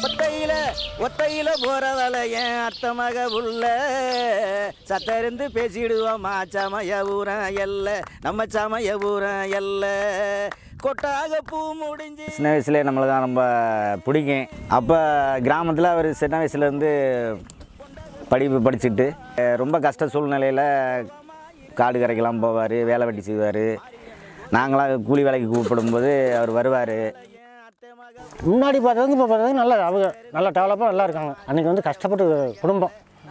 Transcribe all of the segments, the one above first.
ஒத்தையில ஒத்தையில போறவள என் அத்த மக உள்ள சத்தருந்து பேசிடுவோம் மா சமய ஊரம் எல்ல நம்ம சமய ஊரம் எல்ல கொட்டாக பூ முடிஞ்சு சின்ன வயசுலேயே நம்மளை தான் ரொம்ப பிடிக்கும் அப்போ கிராமத்தில் அவர் சின்ன வயசுலேருந்து படிப்பு படிச்சுட்டு அஹ், ரொம்ப கஷ்ட சூழ்நிலையில் காடு கரைக்கெல்லாம் போவார் வேலை வெட்டி செய்வார் நாங்களாம் கூலி வேலைக்கு கூப்பிடும்போது அவர் வருவார் முன்னாடி பார்த்ததுக்கு இப்போ பார்த்ததுக்கு நல்லா அவங்க நல்லா டெவலப்பாக நல்லா இருக்காங்க அன்றைக்கி வந்து கஷ்டப்பட்டு குடும்பம்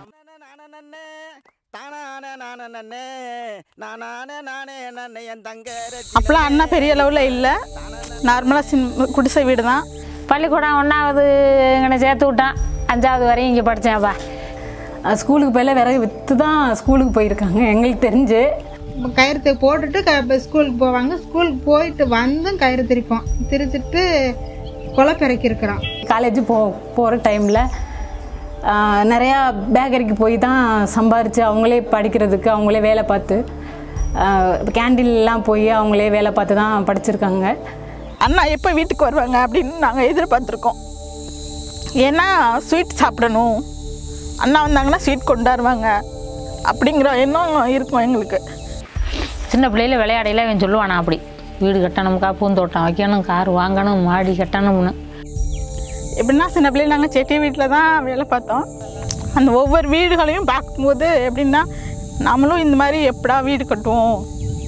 அப்போலாம் அண்ணா பெரிய லெவலில் இல்லை நார்மலாக சின் குடிசை வீடு தான் பள்ளிக்கூடம் ஒன்றாவது எங்கனை சேர்த்து விட்டான் அஞ்சாவது வரையும் இங்கே படித்தேன்ப்பா அஹ் ஸ்கூலுக்கு போயில விறகு விற்று தான் ஸ்கூலுக்கு போயிருக்காங்க எங்களுக்கு தெரிஞ்சு கயிறு போட்டுட்டு க இப்போ ஸ்கூலுக்கு போவாங்க ஸ்கூலுக்கு போயிட்டு வந்தும் கயிறு திரிப்போம் திரிச்சிட்டு குளப்பிறக்கி இருக்கிறோம் காலேஜ் போ போகிற டைமில் நிறையா பேக்கரிக்கு போய் தான் சம்பாரித்து அவங்களே படிக்கிறதுக்கு அவங்களே வேலை பார்த்து கேண்டீன்லாம் போய் அவங்களே வேலை பார்த்து தான் படிச்சிருக்காங்க அண்ணா எப்போ வீட்டுக்கு வருவாங்க அப்படின்னு நாங்கள் எதிர்பார்த்துருக்கோம் ஏன்னா ஸ்வீட் சாப்பிடணும் அண்ணா வந்தாங்கன்னா ஸ்வீட் கொண்டாடுவாங்க அப்படிங்கிற எண்ணம் இருக்கும் எங்களுக்கு சின்ன பிள்ளையில விளையாடையில இவன் சொல்லுவானா அப்படி வீடு கட்டணும்க்கா பூந்தோட்டம் வைக்கணும் கார் வாங்கணும் மாடி கட்டணும்னு எப்படின்னா சின்ன பிள்ளைங்க நாங்கள் செட்டி வீட்டில் தான் வேலை பார்த்தோம் அந்த ஒவ்வொரு வீடுகளையும் பார்க்கும்போது எப்படின்னா நம்மளும் இந்த மாதிரி எப்படா வீடு கட்டுவோம்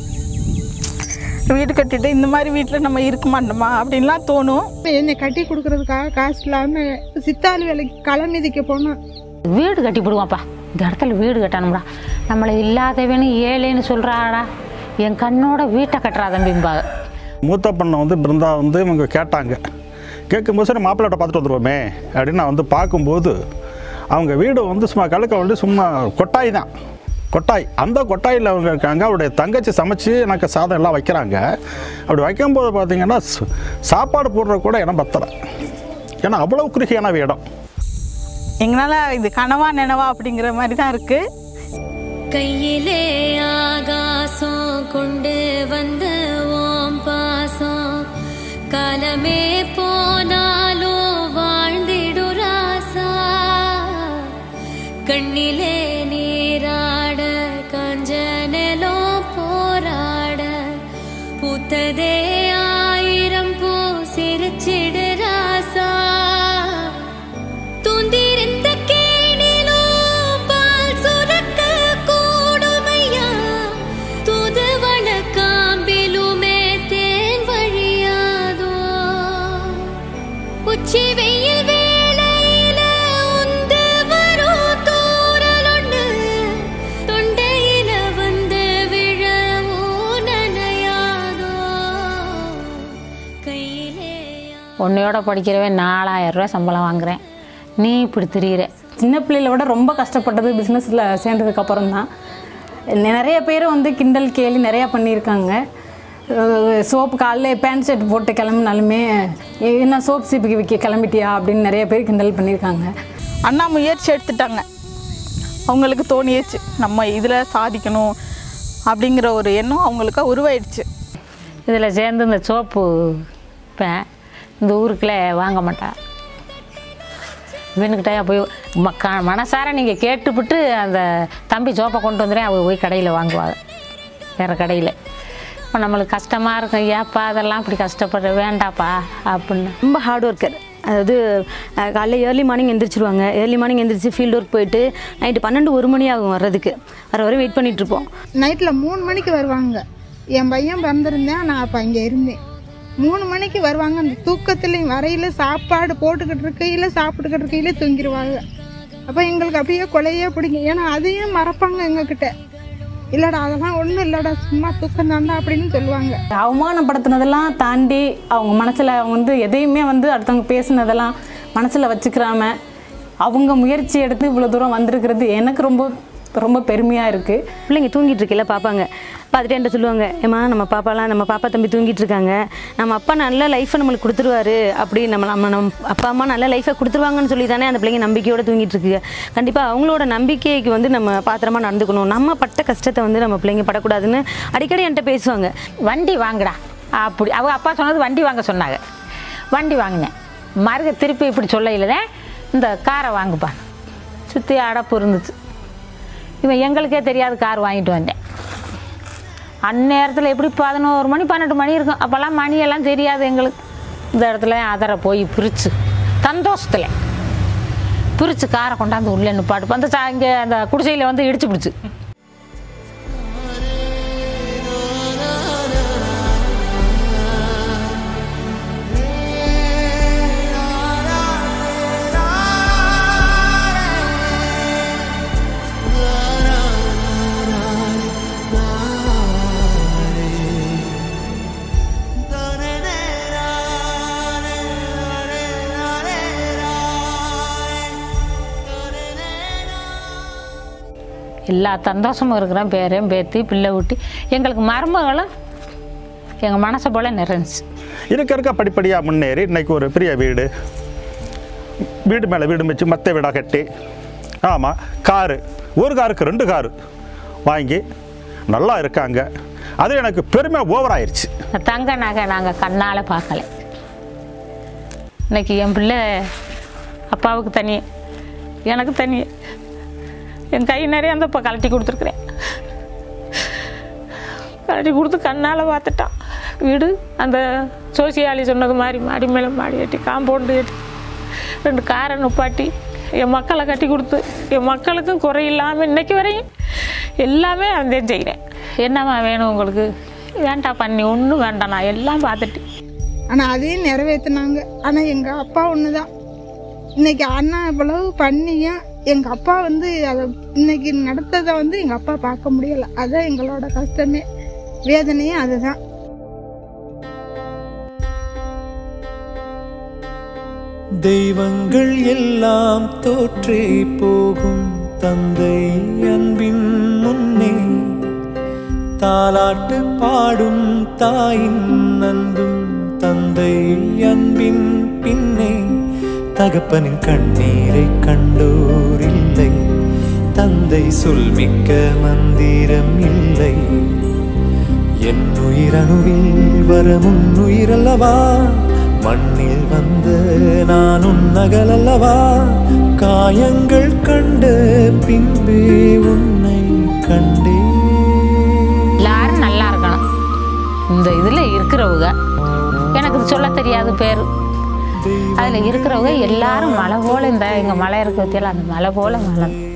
வீடு கட்டிட்டு இந்த மாதிரி வீட்டில் நம்ம இருக்க மாட்டோமா அப்படின்லாம் தோணும் என்னை கட்டி கொடுக்கறதுக்காக காசு இல்லாமல் சித்தாள் வேலைக்கு களை மிதிக்க போனோம் வீடு கட்டி போடுவான்ப்பா இந்த இடத்துல வீடு கட்டணும்டா நம்மளை இல்லாதவனு ஏழைன்னு சொல்கிறாடா என் கண்ணோட வீட்டை கட்டுறா தம்பிம்பாங்க மூத்த பொண்ணை வந்து பிருந்தா வந்து இவங்க கேட்டாங்க கேட்கும்போது சரி மாப்பிள்ளைட்ட பார்த்துட்டு வந்துடுவோமே அப்படின்னு நான் வந்து பார்க்கும்போது அவங்க வீடு வந்து சும்மா கழுக்க வந்து சும்மா கொட்டாய் தான் கொட்டாய் அந்த கொட்டாயில் அவங்க இருக்காங்க அவருடைய தங்கச்சி சமைச்சு எனக்கு சாதம் எல்லாம் வைக்கிறாங்க அப்படி வைக்கும்போது பார்த்தீங்கன்னா சு- சாப்பாடு போடுற கூட இடம் பத்தலை ஏன்னா அவ்வளோ குறுகியான இடம் எங்களால் இது கனவா நினவா அப்படிங்கிற மாதிரி தான் இருக்குது கையிலே ஆகாசம் கொண்டு வந்த ஓம் பாசம் காலமே போனாலும் வாழ்ந்திடு ராசா கண்ணிலே நீராட கஞ்சனலோ போராட பூத்ததே ஆயிரம் பூ சிரிச்சிடு ராசா தூந்திருந்த கேணிலோ பால் சுரக்க கூடுமையா தூதுவள காம்பிலுமே தேன் வழியாதோ உச்சி வெயில் வேளையில உந்து வரும் தூறலொண்டு தொண்டையில வந்து விழவோ நனையாதோ கையிலே உன்னையோட படிக்கிறவன் நாலாயிரம் ரூபாய் சம்பளம் வாங்குறேன் நீ இப்படி திரியிற சின்ன பிள்ளையில விட ரொம்ப கஷ்டப்பட்டது பிஸ்னஸில் சேர்ந்ததுக்கப்புறம் தான் நிறைய பேர் வந்து கிண்டல் கேலி நிறையா பண்ணியிருக்காங்க சோப்பு காலைல பேண்ட் ஷர்ட் போட்டு கிளம்புனாலுமே என்ன சோப் சீப்புக்கு விற்க கிளம்பிட்டியா அப்படின்னு நிறைய பேர் கிண்டல் பண்ணியிருக்காங்க அண்ணா முயற்சி எடுத்துட்டாங்க அவங்களுக்கு தோணியாச்சு நம்ம இதில் சாதிக்கணும் அப்படிங்கிற ஒரு எண்ணம் அவங்களுக்கு உருவாயிடுச்சு இதில் சேர்ந்து இந்த சோப்பு விற்பேன் இந்த ஊருக்குள்ள வாங்க மாட்டா இவனுக்கிட்ட போய் ம க மனசார நீங்கள் கேட்டுவிட்டு அந்த தம்பி சோப்பை கொண்டு வந்துடுறேன் அவ போய் கடையில் வாங்குவாங்க வேறு கடையில் இப்போ நம்மளுக்கு கஷ்டமாக இருக்கும் ஏப்பா அதெல்லாம் இப்படி கஷ்டப்படுற வேண்டாப்பா அப்படின்னு ரொம்ப ஹார்ட் ஒர்க்கர் அதாவது அஹ், காலைல ஏர்லி மார்னிங் எந்திரிச்சிருவாங்க ஏர்லி மார்னிங் எந்திரிச்சு ஃபீல்டு ஒர்க் போயிட்டு நைட்டு பன்னெண்டு ஒரு மணி ஆகும் வர்றதுக்கு வர வரை வெயிட் பண்ணிட்டு இருப்போம் நைட்டில் மூணு மணிக்கு வருவாங்க என் பையன் பிறந்திருந்தேன் நான் அப்போ அங்கே இருந்தேன் மூணு மணிக்கு வருவாங்க அந்த தூக்கத்துலேயும் வரையில சாப்பாடு போட்டுக்கிட்டு இருக்கையில சாப்பிட்டுக்கிட்டு இருக்கையில தூங்கிடுவாங்க அப்போ எங்களுக்கு அப்படியே கொலையே பிடிக்கும் ஏன்னா அதையும் மறப்பாங்க எங்ககிட்ட இல்லடா அதெல்லாம் ஒன்றும் இல்லடா சும்மா தூக்கம் தாண்டா அப்படின்னு சொல்லுவாங்க அவமானப்படுத்தினதெல்லாம் தாண்டி அவங்க மனசில் அவங்க வந்து எதையுமே வந்து அடுத்தவங்க பேசுனதெல்லாம் மனசில் வச்சுக்கிறாம அவங்க முயற்சி எடுத்து இவ்வளோ தூரம் வந்திருக்கிறது எனக்கு ரொம்ப ரொம்ப பெருமையாக இருக்குது பிள்ளைங்க தூங்கிட்டு இருக்கையில பார்ப்பாங்க பார்த்துட்டு என்கிட்ட சொல்லுவாங்க ஏம்மா நம்ம பாப்பாலாம் நம்ம பாப்பா தம்பி தூங்கிட்டு இருக்காங்க நம்ம அப்பா நல்ல லைஃப்பை நம்மளுக்கு கொடுத்துருவாரு அப்படி நம்ம நம்ம நம்ம அப்பா அம்மா நல்ல லைஃப்பை கொடுத்துருவாங்கன்னு சொல்லி தானே அந்த பிள்ளைங்க நம்பிக்கையோட தூங்கிட்டு இருக்குங்க கண்டிப்பாக அவங்களோட நம்பிக்கைக்கு வந்து நம்ம பாத்திரமா நடந்துக்கணும் நம்ம பட்ட கஷ்டத்தை வந்து நம்ம பிள்ளைங்க படக்கூடாதுன்னு அடிக்கடி என்கிட்ட பேசுவாங்க வண்டி வாங்குடா அப்படி அவங்க அப்பா சொன்னது வண்டி வாங்க சொன்னாங்க வண்டி வாங்கினேன் மருக திருப்பி இப்படி சொல்லையில் இந்த காரை வாங்குப்பா சுற்றி அடப்பு இருந்துச்சு இவன் எங்களுக்கே தெரியாது கார் வாங்கிட்டு வந்தேன் அந்நேரத்தில் எப்படி பதினோரு மணி பன்னெண்டு மணி இருக்கும் அப்போல்லாம் மணியெல்லாம் தெரியாது எங்களுக்கு இந்த இடத்துல அதரை போய் பிரித்து சந்தோஷத்தில் பிரித்து காரை கொண்டாந்து உள்ளே நிப்பாட்டு அந்த சா இங்கே அந்த குடிசையில் வந்து இடிச்சு பிடிச்சு எல்லா சந்தோஷமும் இருக்கிறோம் பேரையும் பேத்தி பிள்ளை ஊட்டி எங்களுக்கு மருமகளும் எங்கள் மனசை போல் நிறைஞ்சி இருக்க இருக்க படிப்படியாக முன்னேறி இன்னைக்கு ஒரு பெரிய வீடு வீடு மேலே வீடு வச்சு மற்ற வீடாக கட்டி ஆமாம் காரு ஒரு காருக்கு ரெண்டு காரு வாங்கி நல்லா இருக்காங்க அது எனக்கு பெருமை ஓவர் ஆயிடுச்சு தங்க நகை நாங்கள் கண்ணால் பார்க்கல இன்னைக்கு என் பிள்ளை அப்பாவுக்கு தனி எனக்கு தனி என் கை நிறைய அந்த இப்போ கழட்டி கொடுத்துருக்குறேன் கழட்டி கொடுத்து கண்ணால் பார்த்துட்டான் வீடு அந்த சோசியாலி சொன்னது மாதிரி மாடி மேலே மாடி கட்டி காம்பவுண்டு கட்டி ரெண்டு காரை நுப்பாட்டி என் மக்களை கட்டி கொடுத்து என் மக்களுக்கும் குறையில்லாமல் இன்னைக்கு வரையும் எல்லாமே அந்த செய்கிறேன் என்னம்மா வேணும் உங்களுக்கு வேண்டாம் பண்ணி ஒன்றும் வேண்டாம் நான் எல்லாம் பார்த்துட்டு ஆனால் அதையும் நிறைவேற்றினாங்க ஆனால் எங்கள் அப்பா ஒன்று தான் இன்னைக்கு அண்ணா இவ்வளவு பண்ணியும் எங்கள் அப்பா வந்து அதை இன்னைக்கு நடத்ததை வந்து எங்கள் அப்பா பார்க்க முடியலை அதான் எங்களோட கஷ்டமே வேதனையும் அதுதான் தெய்வங்கள் எல்லாம் தோற்றே போகும் தந்தை அன்பின் முன்னே தாலாட்டு பாடும் தாயின் அன்பும் தந்தை அன்பின் பின்னே தகப்பனின் கண்ணீரை கண்டோர் இல்லை தந்தை சொல்மிக்க மந்திரம் இல்லை என் உயிரணுவில் வர முன்னுயிரல்லவா மண்ணில் வந்த நான் உன்னகலல்லவா காயங்கள் கண்ட பின்பே உன்னை கண்டே எல்லாரும் நல்லா இருக்கணும் இந்த இதில் இருக்கிறவங்க எனக்கு இது சொல்ல தெரியாது பேர் அதில் இருக்கிறவங்க எல்லாரும் மலை போல் இந்த எங்கள் மலை இருக்க பற்றியெல்லாம் அந்த மலை போல் மலை